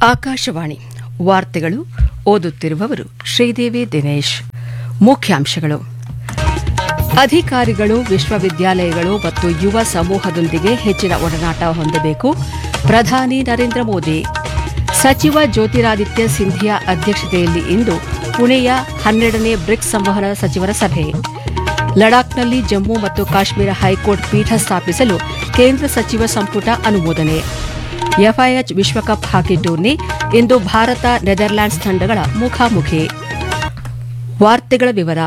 ಆಕಾಶವಾಣಿ ವಾರ್ತೆಗಳು ಓದುತ್ತಿರುವವರು ಶ್ರೀದೇವಿ ದಿನೇಶ್ ಮುಖ್ಯಾಂಶಗಳು ಅಧಿಕಾರಿಗಳು ವಿಶ್ವವಿದ್ಯಾಲಯಗಳು ಮತ್ತು ಯುವ ಸಮೂಹದೊಂದಿಗೆ ಹೆಚ್ಚಿನ ಒಡನಾಟ ಹೊಂದಬೇಕು ಪ್ರಧಾನಿ ನರೇಂದ್ರ ಮೋದಿ ಸಚಿವ ಜ್ಯೋತಿರಾದಿತ್ಯ ಸಿಂಧಿಯಾ ಅಧ್ಯಕ್ಷತೆಯಲ್ಲಿ ಇಂದು ಪುಣೆಯ ಹನ್ನೆರಡನೇ ಬ್ರಿಕ್ಸ್ ಸಂವಹನ ಸಚಿವರ ಸಭೆ ಲಡಾಖ್ನಲ್ಲಿ ಜಮ್ಮು ಮತ್ತು ಕಾಶ್ಮೀರ ಹೈಕೋರ್ಟ್ ಪೀಠ ಸ್ಥಾಪಿಸಲು ಕೇಂದ್ರ ಸಚಿವ ಸಂಪುಟ ಅನುಮೋದನೆ ಎಫ್ಐಎಚ್ ವಿಶ್ವಕಪ್ ಹಾಕಿ ಟೂರ್ನಿ ಇಂದು ಭಾರತ ನೆದರ್ಲ್ಯಾಂಡ್ಸ್ ತಂಡಗಳ ಮುಖಾಮುಖಿ ವಾರ್ತೆಗಳ ವಿವರ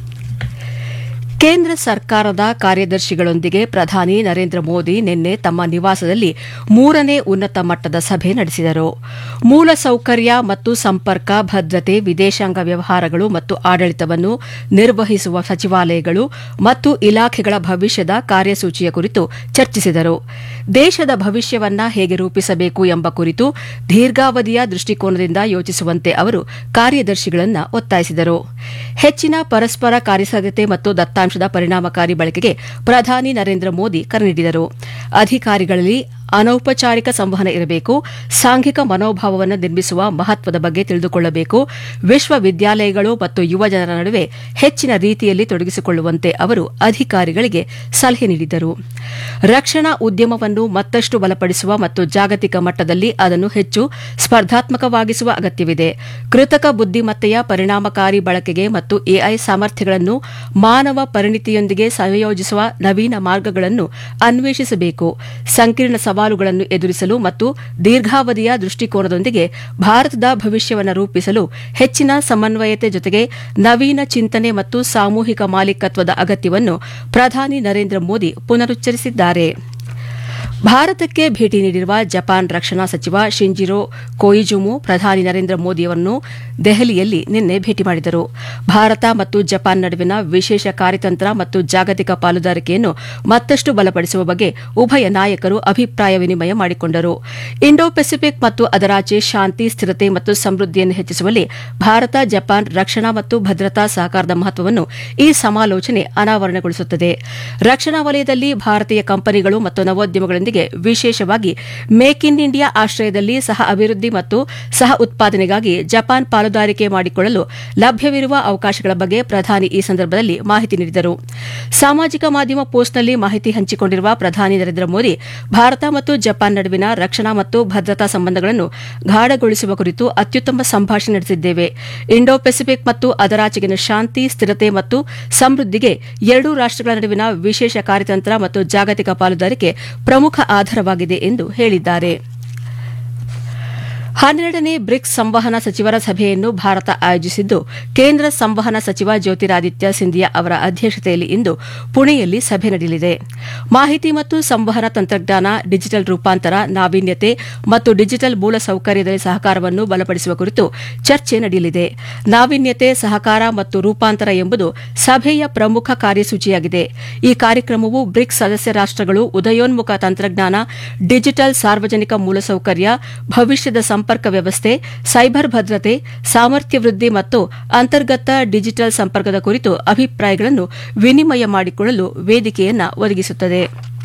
ಕೇಂದ್ರ ಸರ್ಕಾರದ ಕಾರ್ಯದರ್ಶಿಗಳೊಂದಿಗೆ ಪ್ರಧಾನಿ ನರೇಂದ್ರ ಮೋದಿ ನಿನ್ನೆ ತಮ್ಮ ನಿವಾಸದಲ್ಲಿ ಮೂರನೇ ಉನ್ನತ ಮಟ್ಟದ ಸಭೆ ನಡೆಸಿದರು ಮೂಲಸೌಕರ್ಯ ಮತ್ತು ಸಂಪರ್ಕ ಭದ್ರತೆ ವಿದೇಶಾಂಗ ವ್ಯವಹಾರಗಳು ಮತ್ತು ಆಡಳಿತವನ್ನು ನಿರ್ವಹಿಸುವ ಸಚಿವಾಲಯಗಳು ಮತ್ತು ಇಲಾಖೆಗಳ ಭವಿಷ್ಯದ ಕಾರ್ಯಸೂಚಿಯ ಕುರಿತು ಚರ್ಚಿಸಿದರು ದೇಶದ ಭವಿಷ್ಯವನ್ನ ಹೇಗೆ ರೂಪಿಸಬೇಕು ಎಂಬ ಕುರಿತು ದೀರ್ಘಾವಧಿಯ ದೃಷ್ಟಿಕೋನದಿಂದ ಯೋಚಿಸುವಂತೆ ಅವರು ಕಾರ್ಯದರ್ಶಿಗಳನ್ನು ಒತ್ತಾಯಿಸಿದರು ಹೆಚ್ಚಿನ ಪರಸ್ಪರ ಕಾರ್ಯಸಾಧ್ಯತೆ ಮತ್ತು ದತ್ತಾಂಶದ ಪರಿಣಾಮಕಾರಿ ಬಳಕೆಗೆ ಪ್ರಧಾನಿ ನರೇಂದ್ರ ಮೋದಿ ಕರೆ ನೀಡಿದರು ಅಧಿಕಾರಿಗಳಲ್ಲಿ ಅನೌಪಚಾರಿಕ ಸಂವಹನ ಇರಬೇಕು ಸಾಂಘಿಕ ಮನೋಭಾವವನ್ನು ನಿರ್ಮಿಸುವ ಮಹತ್ವದ ಬಗ್ಗೆ ತಿಳಿದುಕೊಳ್ಳಬೇಕು ವಿಶ್ವವಿದ್ಯಾಲಯಗಳು ಮತ್ತು ಯುವಜನರ ನಡುವೆ ಹೆಚ್ಚಿನ ರೀತಿಯಲ್ಲಿ ತೊಡಗಿಸಿಕೊಳ್ಳುವಂತೆ ಅವರು ಅಧಿಕಾರಿಗಳಿಗೆ ಸಲಹೆ ನೀಡಿದರು ರಕ್ಷಣಾ ಉದ್ಯಮವನ್ನು ಮತ್ತಷ್ಟು ಬಲಪಡಿಸುವ ಮತ್ತು ಜಾಗತಿಕ ಮಟ್ಟದಲ್ಲಿ ಅದನ್ನು ಹೆಚ್ಚು ಸ್ಪರ್ಧಾತ್ಮಕವಾಗಿಸುವ ಅಗತ್ಯವಿದೆ ಕೃತಕ ಬುದ್ದಿಮತ್ತೆಯ ಪರಿಣಾಮಕಾರಿ ಬಳಕೆಗೆ ಮತ್ತು ಎಐ ಸಾಮರ್ಥ್ಯಗಳನ್ನು ಮಾನವ ಪರಿಣಿತಿಯೊಂದಿಗೆ ಸಂಯೋಜಿಸುವ ನವೀನ ಮಾರ್ಗಗಳನ್ನು ಅನ್ವೇಷಿಸಬೇಕು ಸಂಕೀರ್ಣ ಸವಾಲುಗಳನ್ನು ಎದುರಿಸಲು ಮತ್ತು ದೀರ್ಘಾವಧಿಯ ದೃಷ್ಟಿಕೋನದೊಂದಿಗೆ ಭಾರತದ ಭವಿಷ್ಯವನ್ನು ರೂಪಿಸಲು ಹೆಚ್ಚಿನ ಸಮನ್ವಯತೆ ಜೊತೆಗೆ ನವೀನ ಚಿಂತನೆ ಮತ್ತು ಸಾಮೂಹಿಕ ಮಾಲೀಕತ್ವದ ಅಗತ್ಯವನ್ನು ಪ್ರಧಾನಿ ನರೇಂದ್ರ ಮೋದಿ ಪುನರುಚ್ಚರಿಸಿದ್ದಾರೆ ಭಾರತಕ್ಕೆ ಭೇಟಿ ನೀಡಿರುವ ಜಪಾನ್ ರಕ್ಷಣಾ ಸಚಿವ ಶಿಂಜಿರೋ ಕೊಯಿಜುಮು ಪ್ರಧಾನಿ ನರೇಂದ್ರ ಮೋದಿಯವರನ್ನು ದೆಹಲಿಯಲ್ಲಿ ನಿನ್ನೆ ಭೇಟಿ ಮಾಡಿದರು ಭಾರತ ಮತ್ತು ಜಪಾನ್ ನಡುವಿನ ವಿಶೇಷ ಕಾರ್ಯತಂತ್ರ ಮತ್ತು ಜಾಗತಿಕ ಪಾಲುದಾರಿಕೆಯನ್ನು ಮತ್ತಷ್ಟು ಬಲಪಡಿಸುವ ಬಗ್ಗೆ ಉಭಯ ನಾಯಕರು ಅಭಿಪ್ರಾಯ ವಿನಿಮಯ ಮಾಡಿಕೊಂಡರು ಇಂಡೋ ಪೆಸಿಫಿಕ್ ಮತ್ತು ಅದರಾಚೆ ಶಾಂತಿ ಸ್ಥಿರತೆ ಮತ್ತು ಸಮೃದ್ಧಿಯನ್ನು ಹೆಚ್ಚಿಸುವಲ್ಲಿ ಭಾರತ ಜಪಾನ್ ರಕ್ಷಣಾ ಮತ್ತು ಭದ್ರತಾ ಸಹಕಾರದ ಮಹತ್ವವನ್ನು ಈ ಸಮಾಲೋಚನೆ ಅನಾವರಣಗೊಳಿಸುತ್ತದೆ ರಕ್ಷಣಾ ವಲಯದಲ್ಲಿ ಭಾರತೀಯ ಕಂಪನಿಗಳು ಮತ್ತು ನವೋದ್ಯಮಗಳೊಂದಿಗೆ ವಿಶೇಷವಾಗಿ ಮೇಕ್ ಇನ್ ಇಂಡಿಯಾ ಆಶ್ರಯದಲ್ಲಿ ಸಹ ಅಭಿವೃದ್ಧಿ ಮತ್ತು ಸಹ ಉತ್ಪಾದನೆಗಾಗಿ ಜಪಾನ್ ಪಾಲುದಾರಿಕೆ ಮಾಡಿಕೊಳ್ಳಲು ಲಭ್ಯವಿರುವ ಅವಕಾಶಗಳ ಬಗ್ಗೆ ಪ್ರಧಾನಿ ಈ ಸಂದರ್ಭದಲ್ಲಿ ಮಾಹಿತಿ ನೀಡಿದರು ಸಾಮಾಜಿಕ ಮಾಧ್ಯಮ ಪೋಸ್ಟ್ನಲ್ಲಿ ಮಾಹಿತಿ ಹಂಚಿಕೊಂಡಿರುವ ಪ್ರಧಾನಿ ನರೇಂದ್ರ ಮೋದಿ ಭಾರತ ಮತ್ತು ಜಪಾನ್ ನಡುವಿನ ರಕ್ಷಣಾ ಮತ್ತು ಭದ್ರತಾ ಸಂಬಂಧಗಳನ್ನು ಗಾಢಗೊಳಿಸುವ ಕುರಿತು ಅತ್ಯುತ್ತಮ ಸಂಭಾಷಣೆ ನಡೆಸಿದ್ದೇವೆ ಇಂಡೋ ಪೆಸಿಫಿಕ್ ಮತ್ತು ಅದರಾಚೆಗಿನ ಶಾಂತಿ ಸ್ಥಿರತೆ ಮತ್ತು ಸಮೃದ್ಧಿಗೆ ಎರಡೂ ರಾಷ್ಟಗಳ ನಡುವಿನ ವಿಶೇಷ ಕಾರ್ಯತಂತ್ರ ಮತ್ತು ಜಾಗತಿಕ ಪಾಲುದಾರಿಕೆ ಪ್ರಮುಖ ಆಧಾರವಾಗಿದೆ ಎಂದು ಹೇಳಿದ್ದಾರೆ ಹನ್ನೆರಡನೇ ಬ್ರಿಕ್ಸ್ ಸಂವಹನ ಸಚಿವರ ಸಭೆಯನ್ನು ಭಾರತ ಆಯೋಜಿಸಿದ್ದು ಕೇಂದ್ರ ಸಂವಹನ ಸಚಿವ ಜ್ಯೋತಿರಾದಿತ್ಯ ಸಿಂಧಿಯಾ ಅವರ ಅಧ್ಯಕ್ಷತೆಯಲ್ಲಿ ಇಂದು ಪುಣೆಯಲ್ಲಿ ಸಭೆ ನಡೆಯಲಿದೆ ಮಾಹಿತಿ ಮತ್ತು ಸಂವಹನ ತಂತ್ರಜ್ಞಾನ ಡಿಜಿಟಲ್ ರೂಪಾಂತರ ನಾವೀನ್ಯತೆ ಮತ್ತು ಡಿಜಿಟಲ್ ಮೂಲಸೌಕರ್ಯದಲ್ಲಿ ಸಹಕಾರವನ್ನು ಬಲಪಡಿಸುವ ಕುರಿತು ಚರ್ಚೆ ನಡೆಯಲಿದೆ ನಾವೀನ್ಯತೆ ಸಹಕಾರ ಮತ್ತು ರೂಪಾಂತರ ಎಂಬುದು ಸಭೆಯ ಪ್ರಮುಖ ಕಾರ್ಯಸೂಚಿಯಾಗಿದೆ ಈ ಕಾರ್ಯಕ್ರಮವು ಬ್ರಿಕ್ಸ್ ಸದಸ್ಯ ರಾಷ್ಟಗಳು ಉದಯೋನ್ಮುಖ ತಂತ್ರಜ್ಞಾನ ಡಿಜಿಟಲ್ ಸಾರ್ವಜನಿಕ ಮೂಲಸೌಕರ್ಯ ಭವಿಷ್ಯದ ಸಂಪರ್ಕ ವ್ಯವಸ್ಥೆ ಸೈಬರ್ ಭದ್ರತೆ ಸಾಮರ್ಥ್ಯ ವೃದ್ಧಿ ಮತ್ತು ಅಂತರ್ಗತ ಡಿಜಿಟಲ್ ಸಂಪರ್ಕದ ಕುರಿತು ಅಭಿಪ್ರಾಯಗಳನ್ನು ವಿನಿಮಯ ಮಾಡಿಕೊಳ್ಳಲು ವೇದಿಕೆಯನ್ನು ಒದಗಿಸುತ್ತದೆ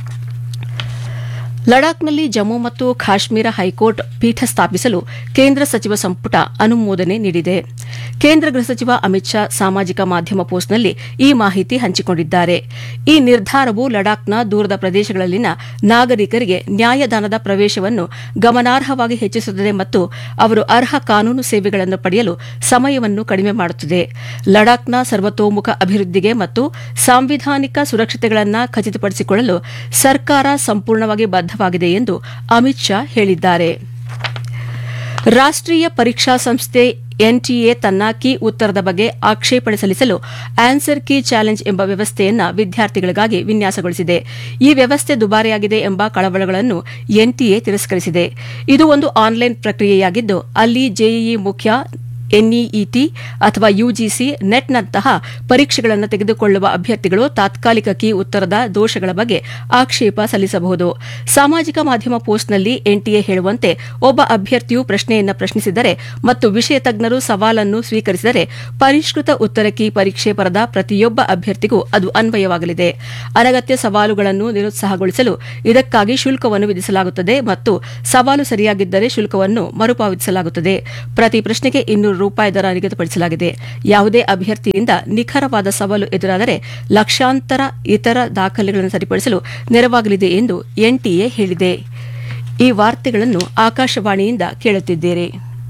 ಲಡಾಖ್ನಲ್ಲಿ ಜಮ್ಮು ಮತ್ತು ಕಾಶ್ಮೀರ ಹೈಕೋರ್ಟ್ ಪೀಠ ಸ್ಥಾಪಿಸಲು ಕೇಂದ್ರ ಸಚಿವ ಸಂಪುಟ ಅನುಮೋದನೆ ನೀಡಿದೆ ಕೇಂದ್ರ ಗೃಹ ಸಚಿವ ಅಮಿತ್ ಶಾ ಸಾಮಾಜಿಕ ಮಾಧ್ಯಮ ಪೋಸ್ಟ್ನಲ್ಲಿ ಈ ಮಾಹಿತಿ ಹಂಚಿಕೊಂಡಿದ್ದಾರೆ ಈ ನಿರ್ಧಾರವು ಲಡಾಖ್ನ ದೂರದ ಪ್ರದೇಶಗಳಲ್ಲಿನ ನಾಗರಿಕರಿಗೆ ನ್ಯಾಯದಾನದ ಪ್ರವೇಶವನ್ನು ಗಮನಾರ್ಹವಾಗಿ ಹೆಚ್ಚಿಸುತ್ತದೆ ಮತ್ತು ಅವರು ಅರ್ಹ ಕಾನೂನು ಸೇವೆಗಳನ್ನು ಪಡೆಯಲು ಸಮಯವನ್ನು ಕಡಿಮೆ ಮಾಡುತ್ತದೆ ಲಡಾಖ್ನ ಸರ್ವತೋಮುಖ ಅಭಿವೃದ್ಧಿಗೆ ಮತ್ತು ಸಾಂವಿಧಾನಿಕ ಸುರಕ್ಷತೆಗಳನ್ನು ಖಚಿತಪಡಿಸಿಕೊಳ್ಳಲು ಸರ್ಕಾರ ಸಂಪೂರ್ಣವಾಗಿ ಬದ್ಧವಾಗಿದೆ ಎಂದು ಅಮಿತ್ ಶಾ ಹೇಳಿದ್ದಾರೆ ರಾಷ್ಟೀಯ ಪರೀಕ್ಷಾ ಸಂಸ್ಥೆ ಎನ್ಟಿಎ ತನ್ನ ಕೀ ಉತ್ತರದ ಬಗ್ಗೆ ಆಕ್ಷೇಪಣೆ ಸಲ್ಲಿಸಲು ಆನ್ಸರ್ ಕೀ ಚಾಲೆಂಜ್ ಎಂಬ ವ್ಯವಸ್ಥೆಯನ್ನು ವಿದ್ಯಾರ್ಥಿಗಳಿಗಾಗಿ ವಿನ್ಯಾಸಗೊಳಿಸಿದೆ ಈ ವ್ಯವಸ್ಥೆ ದುಬಾರಿಯಾಗಿದೆ ಎಂಬ ಕಳವಳಗಳನ್ನು ಎನ್ಟಿಎ ತಿರಸ್ಕರಿಸಿದೆ ಇದು ಒಂದು ಆನ್ಲೈನ್ ಪ್ರಕ್ರಿಯೆಯಾಗಿದ್ದು ಅಲ್ಲಿ ಜೆಇಇ ಮುಖ್ಯ ಎನ್ಇಇಟಿ ಅಥವಾ ಯುಜಿಸಿ ನೆಟ್ನಂತಹ ಪರೀಕ್ಷೆಗಳನ್ನು ತೆಗೆದುಕೊಳ್ಳುವ ಅಭ್ಯರ್ಥಿಗಳು ತಾತ್ಕಾಲಿಕ ಕೀ ಉತ್ತರದ ದೋಷಗಳ ಬಗ್ಗೆ ಆಕ್ಷೇಪ ಸಲ್ಲಿಸಬಹುದು ಸಾಮಾಜಿಕ ಮಾಧ್ಯಮ ಪೋಸ್ಟ್ನಲ್ಲಿ ಎನ್ಟಿಎ ಹೇಳುವಂತೆ ಒಬ್ಬ ಅಭ್ಯರ್ಥಿಯು ಪ್ರಶ್ನೆಯನ್ನು ಪ್ರಶ್ನಿಸಿದರೆ ಮತ್ತು ವಿಷಯ ತಜ್ಞರು ಸವಾಲನ್ನು ಸ್ವೀಕರಿಸಿದರೆ ಪರಿಷ್ಕೃತ ಉತ್ತರ ಕೀ ಪರೀಕ್ಷೆ ಪರದ ಪ್ರತಿಯೊಬ್ಬ ಅಭ್ಯರ್ಥಿಗೂ ಅದು ಅನ್ವಯವಾಗಲಿದೆ ಅನಗತ್ಯ ಸವಾಲುಗಳನ್ನು ನಿರುತ್ಸಾಹಗೊಳಿಸಲು ಇದಕ್ಕಾಗಿ ಶುಲ್ಕವನ್ನು ವಿಧಿಸಲಾಗುತ್ತದೆ ಮತ್ತು ಸವಾಲು ಸರಿಯಾಗಿದ್ದರೆ ಶುಲ್ಕವನ್ನು ಮರುಪಾವತಿಸಲಾಗುತ್ತದೆ ಪ್ರತಿ ಪ್ರಶ್ನೆಗೆ ಇನ್ನೂರು ರೂಪಾಯಿ ದರ ನಿಗದಿಪಡಿಸಲಾಗಿದೆ ಯಾವುದೇ ಅಭ್ಯರ್ಥಿಯಿಂದ ನಿಖರವಾದ ಸವಾಲು ಎದುರಾದರೆ ಲಕ್ಷಾಂತರ ಇತರ ದಾಖಲೆಗಳನ್ನು ಸರಿಪಡಿಸಲು ನೆರವಾಗಲಿದೆ ಎಂದು ಎನ್ಟಿಎ ಹೇಳಿದೆ ಈ ವಾರ್ತೆಗಳನ್ನು ಆಕಾಶವಾಣಿಯಿಂದ ಕೇಳುತ್ತಿದ್ದೀರಿ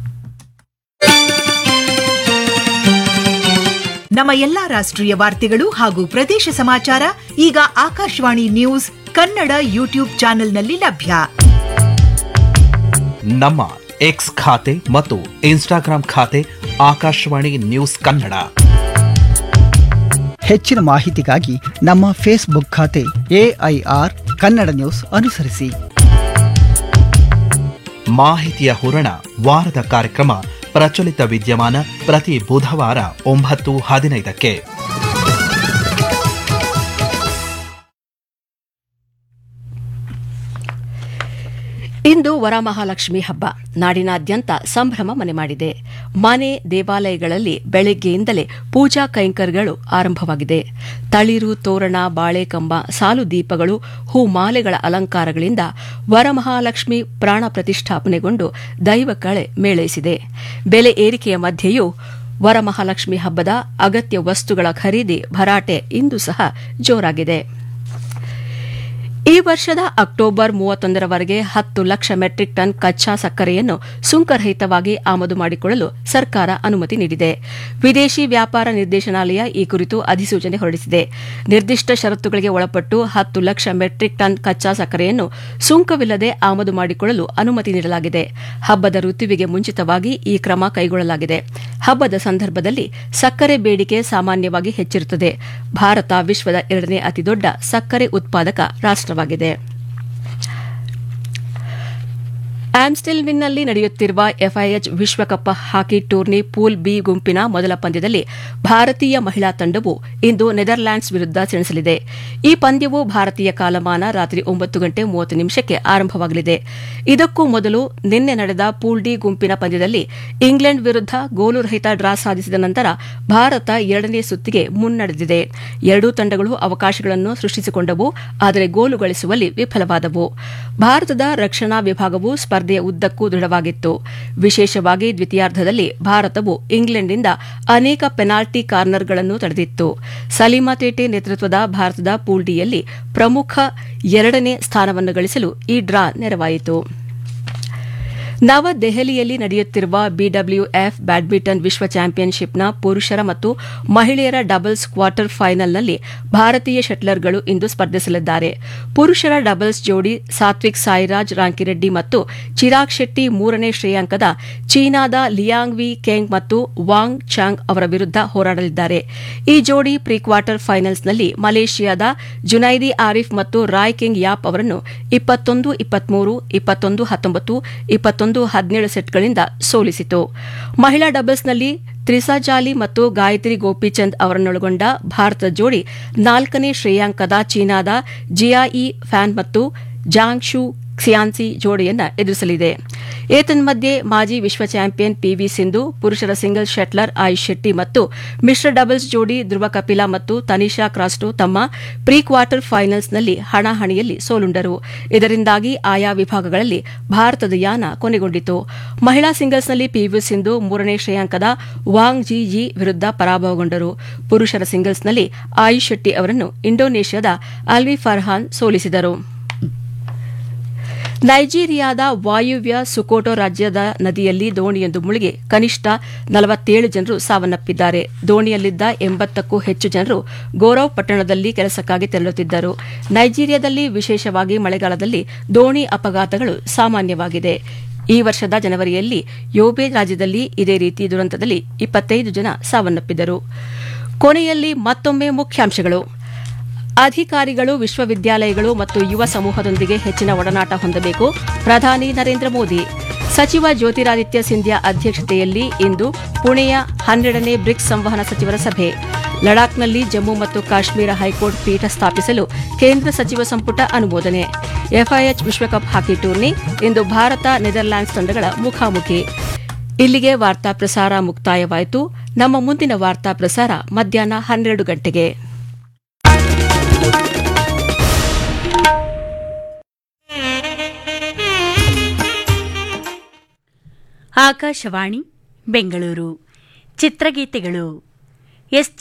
ನಮ್ಮ ಎಲ್ಲಾ ರಾಷ್ಟ್ರೀಯ ವಾರ್ತೆಗಳು ಹಾಗೂ ಪ್ರದೇಶ ಸಮಾಚಾರ ಈಗ ಆಕಾಶವಾಣಿ ನ್ಯೂಸ್ ಕನ್ನಡ ಯೂಟ್ಯೂಬ್ ಚಾನೆಲ್ನಲ್ಲಿ ಲಭ್ಯ ನಮ್ಮ ಎಕ್ಸ್ ಖಾತೆ ಮತ್ತು ಇನ್ಸ್ಟಾಗ್ರಾಂ ಖಾತೆ ಆಕಾಶವಾಣಿ ನ್ಯೂಸ್ ಕನ್ನಡ ಹೆಚ್ಚಿನ ಮಾಹಿತಿಗಾಗಿ ನಮ್ಮ ಫೇಸ್ಬುಕ್ ಖಾತೆ ಎಐಆರ್ ಕನ್ನಡ ನ್ಯೂಸ್ ಅನುಸರಿಸಿ ಮಾಹಿತಿಯ ಹೂರಣ ವಾರದ ಕಾರ್ಯಕ್ರಮ ಪ್ರಚಲಿತ ವಿದ್ಯಮಾನ ಪ್ರತಿ ಬುಧವಾರ ಒಂಬತ್ತು ಹದಿನೈದಕ್ಕೆ ಇಂದು ವರಮಹಾಲಕ್ಷ್ಮಿ ಹಬ್ಬ ನಾಡಿನಾದ್ಯಂತ ಸಂಭ್ರಮ ಮನೆ ಮಾಡಿದೆ ಮನೆ ದೇವಾಲಯಗಳಲ್ಲಿ ಬೆಳಗ್ಗೆಯಿಂದಲೇ ಪೂಜಾ ಕೈಂಕರ್ಯಗಳು ಆರಂಭವಾಗಿದೆ ತಳಿರು ತೋರಣ ಬಾಳೆಕಂಬ ಸಾಲು ದೀಪಗಳು ಹೂಮಾಲೆಗಳ ಅಲಂಕಾರಗಳಿಂದ ವರಮಹಾಲಕ್ಷ್ಮಿ ಪ್ರಾಣ ಪ್ರತಿಷ್ಠಾಪನೆಗೊಂಡು ದೈವ ಕಳೆ ಮೇಳೈಸಿದೆ ಬೆಲೆ ಏರಿಕೆಯ ಮಧ್ಯೆಯೂ ವರಮಹಾಲಕ್ಷ್ಮಿ ಹಬ್ಬದ ಅಗತ್ಯ ವಸ್ತುಗಳ ಖರೀದಿ ಭರಾಟೆ ಇಂದು ಸಹ ಜೋರಾಗಿದೆ ಈ ವರ್ಷದ ಅಕ್ಟೋಬರ್ ಮೂವತ್ತೊಂದರವರೆಗೆ ಹತ್ತು ಲಕ್ಷ ಮೆಟ್ರಿಕ್ ಟನ್ ಕಚ್ಚಾ ಸಕ್ಕರೆಯನ್ನು ಸುಂಕರಹಿತವಾಗಿ ಆಮದು ಮಾಡಿಕೊಳ್ಳಲು ಸರ್ಕಾರ ಅನುಮತಿ ನೀಡಿದೆ ವಿದೇಶಿ ವ್ಯಾಪಾರ ನಿರ್ದೇಶನಾಲಯ ಈ ಕುರಿತು ಅಧಿಸೂಚನೆ ಹೊರಡಿಸಿದೆ ನಿರ್ದಿಷ್ಟ ಷರತ್ತುಗಳಿಗೆ ಒಳಪಟ್ಟು ಹತ್ತು ಲಕ್ಷ ಮೆಟ್ರಿಕ್ ಟನ್ ಕಚ್ಚಾ ಸಕ್ಕರೆಯನ್ನು ಸುಂಕವಿಲ್ಲದೆ ಆಮದು ಮಾಡಿಕೊಳ್ಳಲು ಅನುಮತಿ ನೀಡಲಾಗಿದೆ ಹಬ್ಬದ ಋತುವಿಗೆ ಮುಂಚಿತವಾಗಿ ಈ ಕ್ರಮ ಕೈಗೊಳ್ಳಲಾಗಿದೆ ಹಬ್ಬದ ಸಂದರ್ಭದಲ್ಲಿ ಸಕ್ಕರೆ ಬೇಡಿಕೆ ಸಾಮಾನ್ಯವಾಗಿ ಹೆಚ್ಚಿರುತ್ತದೆ ಭಾರತ ವಿಶ್ವದ ಎರಡನೇ ಅತಿದೊಡ್ಡ ಸಕ್ಕರೆ ಉತ್ಪಾದಕ ರಾಷ್ಟವಾಗಿದೆ ಆಮ್ಸ್ಟೆಲ್ವಿನ್ನಲ್ಲಿ ನಡೆಯುತ್ತಿರುವ ಎಫ್ಐಎಚ್ ವಿಶ್ವಕಪ್ ಹಾಕಿ ಟೂರ್ನಿ ಪೂಲ್ ಬಿ ಗುಂಪಿನ ಮೊದಲ ಪಂದ್ಯದಲ್ಲಿ ಭಾರತೀಯ ಮಹಿಳಾ ತಂಡವು ಇಂದು ನೆದರ್ಲ್ಯಾಂಡ್ಸ್ ವಿರುದ್ಧ ಸೆಣಸಲಿದೆ ಈ ಪಂದ್ಯವು ಭಾರತೀಯ ಕಾಲಮಾನ ರಾತ್ರಿ ಒಂಬತ್ತು ಗಂಟೆ ಮೂವತ್ತು ನಿಮಿಷಕ್ಕೆ ಆರಂಭವಾಗಲಿದೆ ಇದಕ್ಕೂ ಮೊದಲು ನಿನ್ನೆ ನಡೆದ ಪೂಲ್ ಡಿ ಗುಂಪಿನ ಪಂದ್ಯದಲ್ಲಿ ಇಂಗ್ಲೆಂಡ್ ವಿರುದ್ಧ ಗೋಲು ರಹಿತ ಡ್ರಾ ಸಾಧಿಸಿದ ನಂತರ ಭಾರತ ಎರಡನೇ ಸುತ್ತಿಗೆ ಮುನ್ನಡೆದಿದೆ ಎರಡೂ ತಂಡಗಳು ಅವಕಾಶಗಳನ್ನು ಸೃಷ್ಟಿಸಿಕೊಂಡವು ಆದರೆ ಗೋಲು ಗಳಿಸುವಲ್ಲಿ ವಿಫಲವಾದವು ಭಾರತದ ರಕ್ಷಣಾ ವಿಭಾಗವು ಸ್ಪರ್ಧೆಯ ಉದ್ದಕ್ಕೂ ದೃಢವಾಗಿತ್ತು ವಿಶೇಷವಾಗಿ ದ್ವಿತೀಯಾರ್ಧದಲ್ಲಿ ಭಾರತವು ಇಂಗ್ಲೆಂಡ್ನಿಂದ ಅನೇಕ ಪೆನಾಲ್ಟಿ ಕಾರ್ನರ್ಗಳನ್ನು ತಡೆದಿತ್ತು ಸಲೀಮಾ ಟೇಟೆ ನೇತೃತ್ವದ ಭಾರತದ ಪೂಲ್ ಡಿಯಲ್ಲಿ ಪ್ರಮುಖ ಎರಡನೇ ಸ್ಥಾನವನ್ನು ಗಳಿಸಲು ಈ ಡ್ರಾ ನೆರವಾಯಿತು ನವದೆಹಲಿಯಲ್ಲಿ ನಡೆಯುತ್ತಿರುವ ಬಿಡಬ್ಲ್ಯೂಎಫ್ ಬ್ಯಾಡ್ಮಿಂಟನ್ ವಿಶ್ವ ಚಾಂಪಿಯನ್ಶಿಪ್ನ ಪುರುಷರ ಮತ್ತು ಮಹಿಳೆಯರ ಡಬಲ್ಸ್ ಕ್ವಾರ್ಟರ್ ಫೈನಲ್ನಲ್ಲಿ ಭಾರತೀಯ ಶಟ್ಲರ್ಗಳು ಇಂದು ಸ್ಪರ್ಧಿಸಲಿದ್ದಾರೆ ಪುರುಷರ ಡಬಲ್ಸ್ ಜೋಡಿ ಸಾತ್ವಿಕ್ ಸಾಯಿರಾಜ್ ರಾಂಕಿರೆಡ್ಡಿ ಮತ್ತು ಚಿರಾಗ್ ಶೆಟ್ಟಿ ಮೂರನೇ ಶ್ರೇಯಾಂಕದ ಚೀನಾದ ಲಿಯಾಂಗ್ ವಿ ಕೆಂಗ್ ಮತ್ತು ವಾಂಗ್ ಚಾಂಗ್ ಅವರ ವಿರುದ್ಧ ಹೋರಾಡಲಿದ್ದಾರೆ ಈ ಜೋಡಿ ಪ್ರೀ ಕ್ವಾರ್ಟರ್ ಫೈನಲ್ಸ್ನಲ್ಲಿ ಮಲೇಷಿಯಾದ ಜುನೈದಿ ಆರಿಫ್ ಮತ್ತು ರಾಯ್ ಕಿಂಗ್ ಯಾಪ್ ಅವರನ್ನು ಇಪ್ಪತ್ತೊಂದು ಇಪ್ಪತ್ಮೂರು ಇಪ್ಪತ್ತೊಂದು ಹತ್ತೊಂಬತ್ತು ಇಪ್ಪತ್ತೊಂದು ಹದಿನೇಳು ಸೆಟ್ಗಳಿಂದ ಸೋಲಿಸಿತು ಮಹಿಳಾ ಡಬಲ್ಸ್ನಲ್ಲಿ ತ್ರಿಸಾ ಜಾಲಿ ಮತ್ತು ಗಾಯತ್ರಿ ಗೋಪಿಚಂದ್ ಅವರನ್ನೊಳಗೊಂಡ ಭಾರತ ಜೋಡಿ ನಾಲ್ಕನೇ ಶ್ರೇಯಾಂಕದ ಚೀನಾದ ಜಿಯಾಯಿ ಫ್ಯಾನ್ ಮತ್ತು ಜಾಂಗ್ ಶೂ ಕ್ಸಿಯಾನ್ಸಿ ಜೋಡಿಯನ್ನ ಎದುರಿಸಲಿದೆ ಏತನ್ಮಧ್ಯೆ ಮಾಜಿ ವಿಶ್ವ ಚಾಂಪಿಯನ್ ಪಿವಿ ಸಿಂಧು ಪುರುಷರ ಸಿಂಗಲ್ಸ್ ಶಟ್ಲರ್ ಆಯುಷ್ ಶೆಟ್ಟಿ ಮತ್ತು ಮಿಶ್ರ ಡಬಲ್ಸ್ ಜೋಡಿ ಧ್ರುವ ಕಪಿಲಾ ಮತ್ತು ತನಿಷಾ ಕ್ರಾಸ್ಟೋ ತಮ್ಮ ಪ್ರೀ ಕ್ವಾರ್ಟರ್ ಫೈನಲ್ಸ್ನಲ್ಲಿ ಹಣಾಹಣಿಯಲ್ಲಿ ಸೋಲುಂಡರು ಇದರಿಂದಾಗಿ ಆಯಾ ವಿಭಾಗಗಳಲ್ಲಿ ಭಾರತದ ಯಾನ ಕೊನೆಗೊಂಡಿತು ಮಹಿಳಾ ಸಿಂಗಲ್ಸ್ನಲ್ಲಿ ಪಿವಿ ಸಿಂಧು ಮೂರನೇ ಶ್ರೇಯಾಂಕದ ವಾಂಗ್ ಜಿ ಜಿ ವಿರುದ್ಧ ಪರಾಭವಗೊಂಡರು ಪುರುಷರ ಸಿಂಗಲ್ಸ್ನಲ್ಲಿ ಆಯುಷ್ ಶೆಟ್ಟಿ ಅವರನ್ನು ಇಂಡೋನೇಷ್ಯಾದ ಅಲ್ವಿ ಫರ್ಹಾನ್ ಸೋಲಿಸಿದರು ನೈಜೀರಿಯಾದ ವಾಯುವ್ಯ ಸುಕೋಟೋ ರಾಜ್ಯದ ನದಿಯಲ್ಲಿ ದೋಣಿಯೊಂದು ಮುಳುಗಿ ಕನಿಷ್ಠ ನಲವತ್ತೇಳು ಜನರು ಸಾವನ್ನಪ್ಪಿದ್ದಾರೆ ದೋಣಿಯಲ್ಲಿದ್ದ ಎಂಬತ್ತಕ್ಕೂ ಹೆಚ್ಚು ಜನರು ಗೋರವ್ ಪಟ್ಟಣದಲ್ಲಿ ಕೆಲಸಕ್ಕಾಗಿ ತೆರಳುತ್ತಿದ್ದರು ನೈಜೀರಿಯಾದಲ್ಲಿ ವಿಶೇಷವಾಗಿ ಮಳೆಗಾಲದಲ್ಲಿ ದೋಣಿ ಅಪಘಾತಗಳು ಸಾಮಾನ್ಯವಾಗಿದೆ ಈ ವರ್ಷದ ಜನವರಿಯಲ್ಲಿ ಯೋಬೆ ರಾಜ್ಯದಲ್ಲಿ ಇದೇ ರೀತಿ ದುರಂತದಲ್ಲಿ ಇಪ್ಪತ್ತೈದು ಜನ ಸಾವನ್ನಪ್ಪಿದರು ಕೊನೆಯಲ್ಲಿ ಮತ್ತೊಮ್ಮೆ ಮುಖ್ಯಾಂಶಗಳು ಅಧಿಕಾರಿಗಳು ವಿಶ್ವವಿದ್ಯಾಲಯಗಳು ಮತ್ತು ಯುವ ಸಮೂಹದೊಂದಿಗೆ ಹೆಚ್ಚಿನ ಒಡನಾಟ ಹೊಂದಬೇಕು ಪ್ರಧಾನಿ ನರೇಂದ್ರ ಮೋದಿ ಸಚಿವ ಜ್ಯೋತಿರಾದಿತ್ಯ ಸಿಂಧ್ಯಾ ಅಧ್ಯಕ್ಷತೆಯಲ್ಲಿ ಇಂದು ಪುಣೆಯ ಹನ್ನೆರಡನೇ ಬ್ರಿಕ್ಸ್ ಸಂವಹನ ಸಚಿವರ ಸಭೆ ಲಡಾಖ್ನಲ್ಲಿ ಜಮ್ಮು ಮತ್ತು ಕಾಶ್ಮೀರ ಹೈಕೋರ್ಟ್ ಪೀಠ ಸ್ಥಾಪಿಸಲು ಕೇಂದ್ರ ಸಚಿವ ಸಂಪುಟ ಅನುಮೋದನೆ ಎಫ್ಐಎಚ್ ವಿಶ್ವಕಪ್ ಹಾಕಿ ಟೂರ್ನಿ ಇಂದು ಭಾರತ ನೆದರ್ಲ್ಯಾಂಡ್ಸ್ ತಂಡಗಳ ಮುಖಾಮುಖಿ ಇಲ್ಲಿಗೆ ವಾರ್ತಾ ಪ್ರಸಾರ ಮುಕ್ತಾಯವಾಯಿತು ನಮ್ಮ ಮುಂದಿನ ವಾರ್ತಾ ಪ್ರಸಾರ ಮಧ್ಯಾಹ್ನ ಹನ್ನೆರಡು ಗಂಟೆಗೆ ಆಕಾಶವಾಣಿ ಬೆಂಗಳೂರು ಚಿತ್ರಗೀತೆಗಳು ಎಸ್